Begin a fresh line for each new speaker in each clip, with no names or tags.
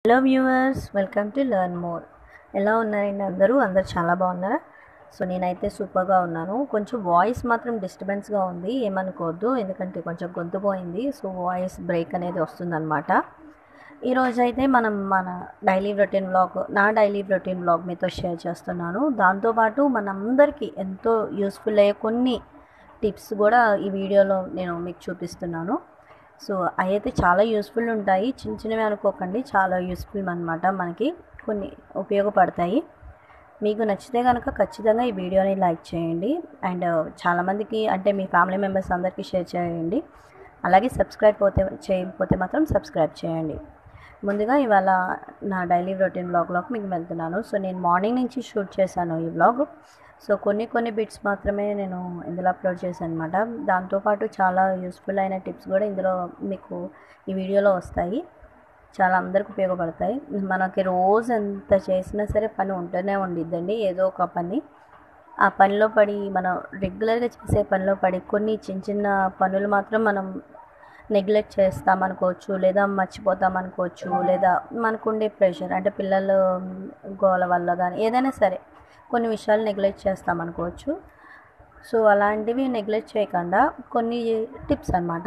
hello viewers welcome to learn more ఎలా ఉన్నారండి అందరూ అందరు చాలా బాగున్నారా సో నేనైతే సూపర్గా ఉన్నాను కొంచెం వాయిస్ మాత్రం డిస్టర్బెన్స్గా ఉంది ఏమనుకోవద్దు ఎందుకంటే కొంచెం గొంతు పోయింది సో వాయిస్ బ్రేక్ అనేది వస్తుందన్నమాట ఈరోజు అయితే మనం మన డైలీ రొటీన్ బ్లాగ్ నా డైలీ రొటీన్ బ్లాగ్ మీతో షేర్ చేస్తున్నాను దాంతోపాటు మనందరికీ ఎంతో యూస్ఫుల్ అయ్యే కొన్ని టిప్స్ కూడా ఈ వీడియోలో నేను మీకు చూపిస్తున్నాను సో అవి అయితే చాలా యూస్ఫుల్ ఉంటాయి చిన్న చిన్నవి అనుకోకండి చాలా యూస్ఫుల్ అనమాట మనకి కొన్ని ఉపయోగపడతాయి మీకు నచ్చితే కనుక ఖచ్చితంగా ఈ వీడియోని లైక్ చేయండి అండ్ చాలామందికి అంటే మీ ఫ్యామిలీ మెంబర్స్ అందరికీ షేర్ చేయండి అలాగే సబ్స్క్రైబ్ పోతే చేయకపోతే మాత్రం సబ్స్క్రైబ్ చేయండి ముందుగా ఇవాళ నా డైలీ రొటీన్ బ్లాగ్లోకి మీకు వెళ్తున్నాను సో నేను మార్నింగ్ నుంచి షూట్ చేశాను ఈ బ్లాగ్ సో కొన్ని కొన్ని బిట్స్ మాత్రమే నేను ఇందులో అప్లోడ్ చేశాను అనమాట దాంతోపాటు చాలా యూస్ఫుల్ అయిన టిప్స్ కూడా ఇందులో మీకు ఈ వీడియోలో వస్తాయి చాలా అందరికి ఉపయోగపడతాయి మనకి రోజు ఎంత చేసినా సరే పని ఉంటూనే ఉండిద్దండి ఏదో ఒక పని ఆ పనిలో పడి మనం రెగ్యులర్గా చేసే పనిలో పడి కొన్ని చిన్న చిన్న పనులు మాత్రం మనం నెగ్లెక్ట్ చేస్తాం అనుకోవచ్చు లేదా మర్చిపోతాం అనుకోవచ్చు లేదా మనకుండే ప్రెషర్ అంటే పిల్లలు గోల వల్ల కానీ ఏదైనా సరే కొన్ని విషయాలు నెగ్లెక్ట్ చేస్తాం అనుకోవచ్చు సో అలాంటివి నెగ్లెక్ట్ చేయకుండా కొన్ని టిప్స్ అనమాట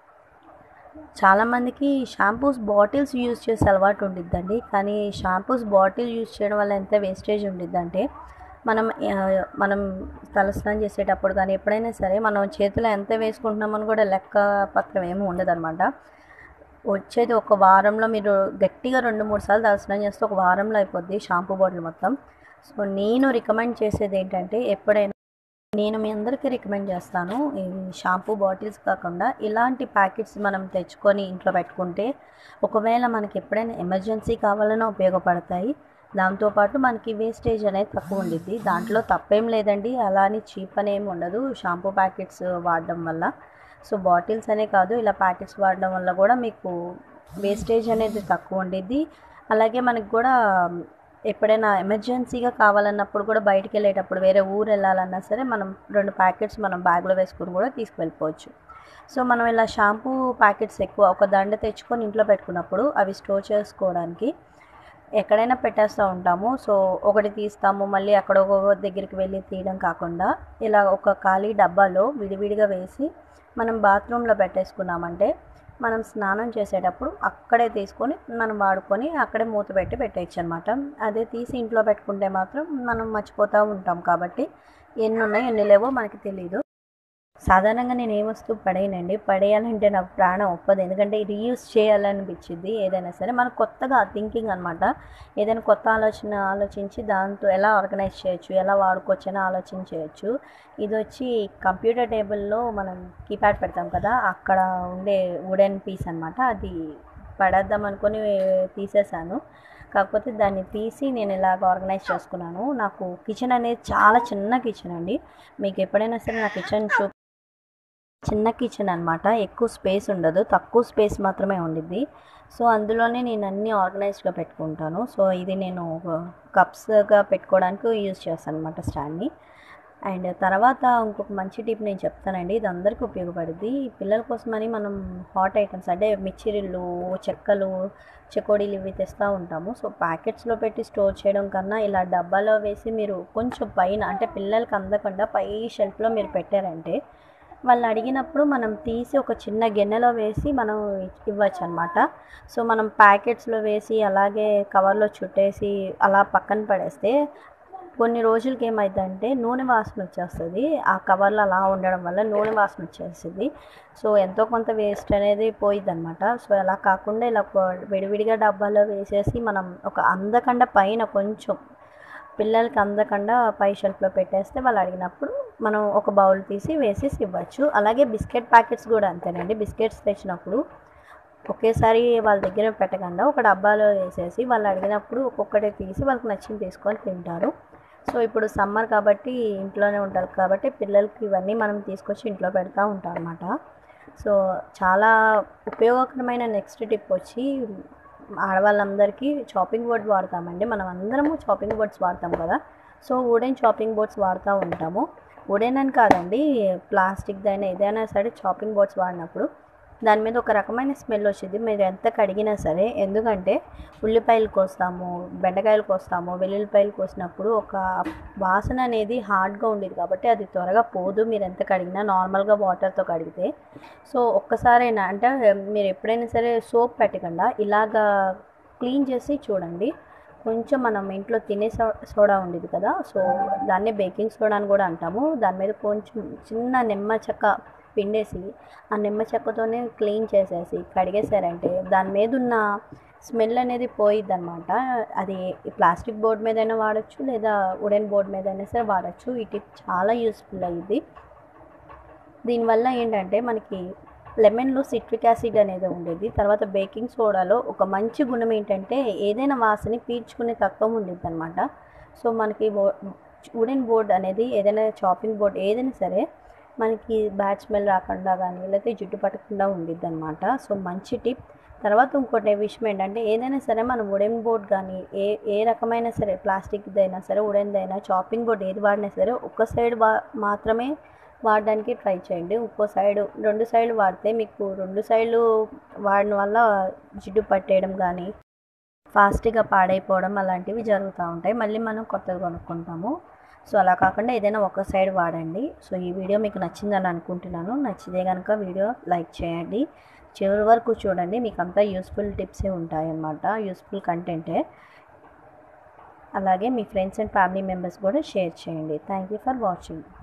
చాలామందికి షాంపూస్ బాటిల్స్ యూజ్ చేసే అలవాటు ఉండిద్దండి కానీ షాంపూస్ బాటిల్ యూజ్ చేయడం వల్ల ఎంత వేస్టేజ్ ఉండిద్దంటే మనం మనం తలస్నానం చేసేటప్పుడు కానీ ఎప్పుడైనా సరే మనం చేతిలో ఎంత వేసుకుంటున్నామని కూడా లెక్క పత్రం ఏమి ఉండదన్నమాట వచ్చేది ఒక వారంలో మీరు గట్టిగా రెండు మూడు సార్లు తలస్నానం చేస్తే ఒక వారంలో అయిపోద్ది షాంపూ బాటిల్ మొత్తం సో నేను రికమెండ్ చేసేది ఏంటంటే ఎప్పుడైనా నేను మీ అందరికీ రికమెండ్ చేస్తాను ఈ షాంపూ బాటిల్స్ కాకుండా ఇలాంటి ప్యాకెట్స్ మనం తెచ్చుకొని ఇంట్లో పెట్టుకుంటే ఒకవేళ మనకి ఎప్పుడైనా ఎమర్జెన్సీ కావాలన్నా ఉపయోగపడతాయి దాంతోపాటు మనకి వేస్టేజ్ అనేది తక్కువ ఉండిద్ది దాంట్లో తప్పేం లేదండి అలా అని చీప్ అనేమి ఉండదు షాంపూ ప్యాకెట్స్ వాడడం వల్ల సో బాటిల్స్ అనే కాదు ఇలా ప్యాకెట్స్ వాడడం వల్ల కూడా మీకు వేస్టేజ్ అనేది తక్కువ ఉండిద్ది అలాగే మనకి కూడా ఎప్పుడైనా ఎమర్జెన్సీగా కావాలన్నప్పుడు కూడా బయటికి వెళ్ళేటప్పుడు వేరే ఊరు వెళ్ళాలన్నా సరే మనం రెండు ప్యాకెట్స్ మనం బ్యాగ్లో వేసుకుని కూడా తీసుకువెళ్ళిపోవచ్చు సో మనం ఇలా షాంపూ ప్యాకెట్స్ ఎక్కువ ఒక దండ తెచ్చుకొని ఇంట్లో పెట్టుకున్నప్పుడు అవి స్టోర్ చేసుకోవడానికి ఎక్కడైనా పెట్టేస్తూ ఉంటాము సో ఒకటి తీస్తాము మళ్ళీ అక్కడ ఒక దగ్గరికి వెళ్ళి తీయడం కాకుండా ఇలా ఒక ఖాళీ డబ్బాలో విడివిడిగా వేసి మనం బాత్రూంలో పెట్టేసుకున్నామంటే మనం స్నానం చేసేటప్పుడు అక్కడే తీసుకొని మనం వాడుకొని అక్కడే మూత పెట్టి పెట్టేయచ్చు అనమాట అదే తీసి ఇంట్లో పెట్టుకుంటే మాత్రం మనం మర్చిపోతూ ఉంటాం కాబట్టి ఎన్ని ఉన్నాయి ఎన్ని లేవో మనకి తెలియదు సాధారణంగా నేను ఏ వస్తువు పడేయనండి పడేయాలంటే నాకు ప్రాణం ఒప్పదు ఎందుకంటే రీయూస్ చేయాలనిపించింది ఏదైనా సరే మనకు కొత్తగా థింకింగ్ అనమాట ఏదైనా కొత్త ఆలోచన ఆలోచించి దాంతో ఎలా ఆర్గనైజ్ చేయొచ్చు ఎలా వాడుకోవచ్చు అని ఆలోచన చేయొచ్చు ఇది వచ్చి కంప్యూటర్ టేబుల్లో మనం కీప్యాడ్ పెడతాం కదా అక్కడ ఉండే వుడెన్ పీస్ అనమాట అది పడేద్దాం అనుకొని తీసేసాను కాకపోతే దాన్ని తీసి నేను ఇలాగ ఆర్గనైజ్ చేసుకున్నాను నాకు కిచెన్ అనేది చాలా చిన్న కిచెన్ అండి మీకు ఎప్పుడైనా సరే నా కిచెన్ చూ చిన్న కిచెన్ అనమాట ఎక్కువ స్పేస్ ఉండదు తక్కువ స్పేస్ మాత్రమే ఉండిద్ది సో అందులోనే నేను అన్నీ ఆర్గనైజ్డ్గా పెట్టుకుంటాను సో ఇది నేను కప్స్గా పెట్టుకోవడానికి యూజ్ చేస్తాను అనమాట స్టాండ్ని అండ్ తర్వాత ఇంకొక మంచి టిప్ నేను చెప్తానండి ఇది అందరికీ ఉపయోగపడుద్ది పిల్లల కోసమని మనం హాట్ ఐటమ్స్ అంటే మిచ్చిరిళ్ళు చెక్కలు చెకోడీలు ఇవి తెస్తూ ఉంటాము సో ప్యాకెట్స్లో పెట్టి స్టోర్ చేయడం కన్నా ఇలా డబ్బాలో వేసి మీరు కొంచెం పైన అంటే పిల్లలకి అందకుండా పై షెల్ఫ్లో మీరు పెట్టారంటే వాళ్ళు అడిగినప్పుడు మనం తీసి ఒక చిన్న గిన్నెలో వేసి మనం ఇవ్వచ్చు అనమాట సో మనం ప్యాకెట్స్లో వేసి అలాగే కవర్లో చుట్టేసి అలా పక్కన పడేస్తే కొన్ని రోజులకి ఏమైందంటే నూనె వాసన వచ్చేస్తుంది ఆ కవర్లో అలా ఉండడం వల్ల నూనె వాసన వచ్చేస్తుంది సో ఎంతో కొంత వేస్ట్ అనేది పోయిద్ది అనమాట సో అలా కాకుండా ఇలా విడివిడిగా డబ్బాలో వేసేసి మనం ఒక అందకుండా పైన కొంచెం పిల్లలకి అందకుండా పై షెల్ఫ్లో పెట్టేస్తే వాళ్ళు అడిగినప్పుడు మనం ఒక బౌల్ తీసి వేసేసి ఇవ్వచ్చు అలాగే బిస్కెట్ ప్యాకెట్స్ కూడా అంతేనండి బిస్కెట్స్ తెచ్చినప్పుడు ఒకేసారి వాళ్ళ దగ్గర పెట్టకుండా ఒక డబ్బాలో వేసేసి వాళ్ళు అడిగినప్పుడు ఒక్కొక్కటి తీసి వాళ్ళకి నచ్చింది తీసుకొని తింటారు సో ఇప్పుడు సమ్మర్ కాబట్టి ఇంట్లోనే ఉంటారు కాబట్టి పిల్లలకి ఇవన్నీ మనం తీసుకొచ్చి ఇంట్లో పెడతా ఉంటాం అనమాట సో చాలా ఉపయోగకరమైన నెక్స్ట్ టిప్ వచ్చి ఆడవాళ్ళందరికీ చాపింగ్ బోర్డ్ వాడతామండి మనం అందరము చాపింగ్ బోర్డ్స్ వాడతాం కదా సో వుడెన్ చాపింగ్ బోర్డ్స్ వాడుతూ ఉంటాము వుడెన్ అని కాదండి ప్లాస్టిక్ అయినా ఏదైనా సరే చాపింగ్ బోర్డ్స్ వాడినప్పుడు దాని మీద ఒక రకమైన స్మెల్ వచ్చింది మీరు ఎంత కడిగినా సరే ఎందుకంటే ఉల్లిపాయలు కోస్తాము బెండకాయలు కోస్తాము వెల్లుల్లిపాయలు కోసినప్పుడు ఒక వాసన అనేది హార్డ్గా ఉండేది కాబట్టి అది త్వరగా పోదు మీరు ఎంత కడిగినా నార్మల్గా వాటర్తో కడిగితే సో ఒక్కసారైనా అంటే మీరు ఎప్పుడైనా సరే సోప్ పెట్టకుండా ఇలాగా క్లీన్ చేసి చూడండి కొంచెం మనం ఇంట్లో తినే సో సోడా ఉండేది కదా సో దాన్నే బేకింగ్ సోడా అని కూడా అంటాము దాని మీద కొంచెం చిన్న నిమ్మ చెక్క పిండేసి ఆ నిమ్మ చెక్కతోనే క్లీన్ చేసేసి కడిగేశారంటే దాని మీద ఉన్న స్మెల్ అనేది పోయిద్ది అనమాట అది ప్లాస్టిక్ బోర్డ్ మీదైనా వాడచ్చు లేదా వుడెన్ బోర్డ్ మీద అయినా సరే వాడచ్చు ఈ టిప్ చాలా యూస్ఫుల్ అయ్యింది దీనివల్ల ఏంటంటే మనకి లెమన్లో సిట్రిక్ యాసిడ్ అనేది ఉండేది తర్వాత బేకింగ్ సోడాలో ఒక మంచి గుణం ఏంటంటే ఏదైనా వాసన పీల్చుకునే తత్వం ఉండేది అనమాట సో మనకి వుడెన్ బోర్డ్ అనేది ఏదైనా చాపింగ్ బోర్డ్ ఏదైనా సరే మనకి బ్యాడ్ స్మెల్ రాకుండా కానీ లేకపోతే జిడ్డు పట్టకుండా ఉండిద్ది అనమాట సో మంచి టిప్ తర్వాత ఇంకోటి విషయం ఏంటంటే ఏదైనా సరే మనం వుడెన్ బోర్డ్ కానీ ఏ ఏ రకమైన సరే ప్లాస్టిక్ది అయినా సరే వుడెన్ది అయినా చాపింగ్ బోర్డ్ ఏది వాడినా సరే ఒక్క సైడ్ వా మాత్రమే వాడడానికి ట్రై చేయండి ఇంకో సైడ్ రెండు సైడ్లు వాడితే మీకు రెండు సైడ్లు వాడిన వల్ల జిడ్డు పట్టేయడం కానీ ఫాస్ట్గా పాడైపోవడం అలాంటివి జరుగుతూ ఉంటాయి మళ్ళీ మనం కొత్తది కొనుక్కుంటాము సో అలా కాకుండా ఏదైనా ఒక సైడ్ వాడండి సో ఈ వీడియో మీకు నచ్చిందని అనుకుంటున్నాను నచ్చితే కనుక వీడియో లైక్ చేయండి చివరి వరకు చూడండి మీకు అంతా యూస్ఫుల్ టిప్సే ఉంటాయి అన్నమాట యూస్ఫుల్ కంటెంటే అలాగే మీ ఫ్రెండ్స్ అండ్ ఫ్యామిలీ మెంబర్స్ కూడా షేర్ చేయండి థ్యాంక్ యూ ఫర్ వాచింగ్